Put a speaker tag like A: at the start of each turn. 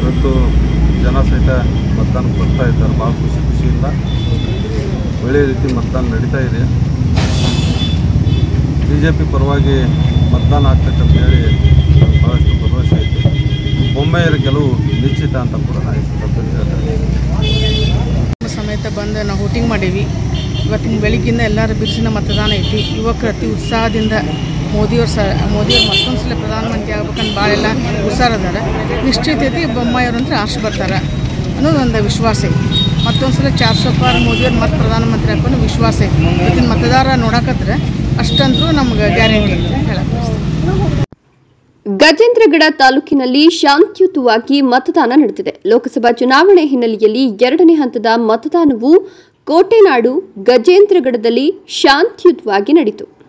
A: ಇವತ್ತು ಜನ ಸಹಿತ ಮತದಾನ ಬರ್ತಾ ಇದ್ದಾರೆ ಭಾಳ ಖುಷಿ ಖುಷಿಯಿಂದ ಒಳ್ಳೆಯ ರೀತಿ ಮತದಾನ ನಡೀತಾ ಇದೆ ಬಿ ಜೆ ಪಿ ಪರವಾಗಿ ಮತದಾನ ಆಗ್ತಕ್ಕಂತ ಹೇಳಿ ನನಗೆ ಭಾಳಷ್ಟು ಭರವಸೆ ಐತಿ ಬೊಂಬೆಯರ ಗೆಲುವು ನಿಶ್ಚಿತ ಅಂತ ಕೂಡ ನಾನು ಈ ಸಂದರ್ಭದಲ್ಲಿ ಹೇಳ್ತೇನೆ
B: ಸಮೇತ ಬಂದು ನಾವು ವೋಟಿಂಗ್ ಮಾಡೀವಿ ಇವತ್ತಿನ ಬೆಳಿಗ್ಗಿಂದ ಎಲ್ಲರ ಬಿರುಸಿನ ಮತದಾನ ಐತಿ ಯುವಕರು ಅತಿ ಉತ್ಸಾಹದಿಂದ ಮೋದಿಯವ್ರು ಸ ಮೋದಿಯವ್ರು ಮತ್ತೊಂದು ಸಲ ಪ್ರಧಾನಮಂತ್ರಿ ಆಗ್ಬೇಕಂತ ಭಾಳ ಎಲ್ಲ ಉತ್ಸಾಹ ಅದಾರ ನಿಶ್ಚಿತ ಐತಿ ಬೊಮ್ಮಾಯಿಯವ್ರು ಅಂದ್ರೆ ಆಶೆ ಬರ್ತಾರೆ ಅನ್ನೋದು ಒಂದು ವಿಶ್ವಾಸ ಐತಿ ಮತ್ತೊಂದು ಸಲ ಚಾರ್ ಸौ ಪಾರ್ ಮೋದಿಯವ್ರು ಮತ್ತೆ ಪ್ರಧಾನಮಂತ್ರಿ ಹಾಕೊಂಡು ವಿಶ್ವಾಸ ಐತಿ ಇವತ್ತಿನ ಮತದಾರ ನೋಡಕತ್ರ ಅಷ್ಟಂತೂ ನಮ್ಗೆ ಗ್ಯಾರಂಟಿ ಐತಿ ಅಂತ ಹೇಳಕ್ಕೆ
C: ಗಜೇಂದ್ರಗಡ ತಾಲೂಕಿನಲ್ಲಿ ಶಾಂತಿಯುತವಾಗಿ ಮತದಾನ ನಡೆದಿದೆ ಲೋಕಸಭಾ ಚುನಾವಣೆ ಹಿನ್ನೆಲೆಯಲ್ಲಿ ಎರಡನೇ ಹಂತದ ಮತದಾನವು ಕೋಟೆನಾಡು ಗಜೇಂದ್ರಗಡದಲ್ಲಿ ಶಾಂತಿಯುತವಾಗಿ ನಡೆಯಿತು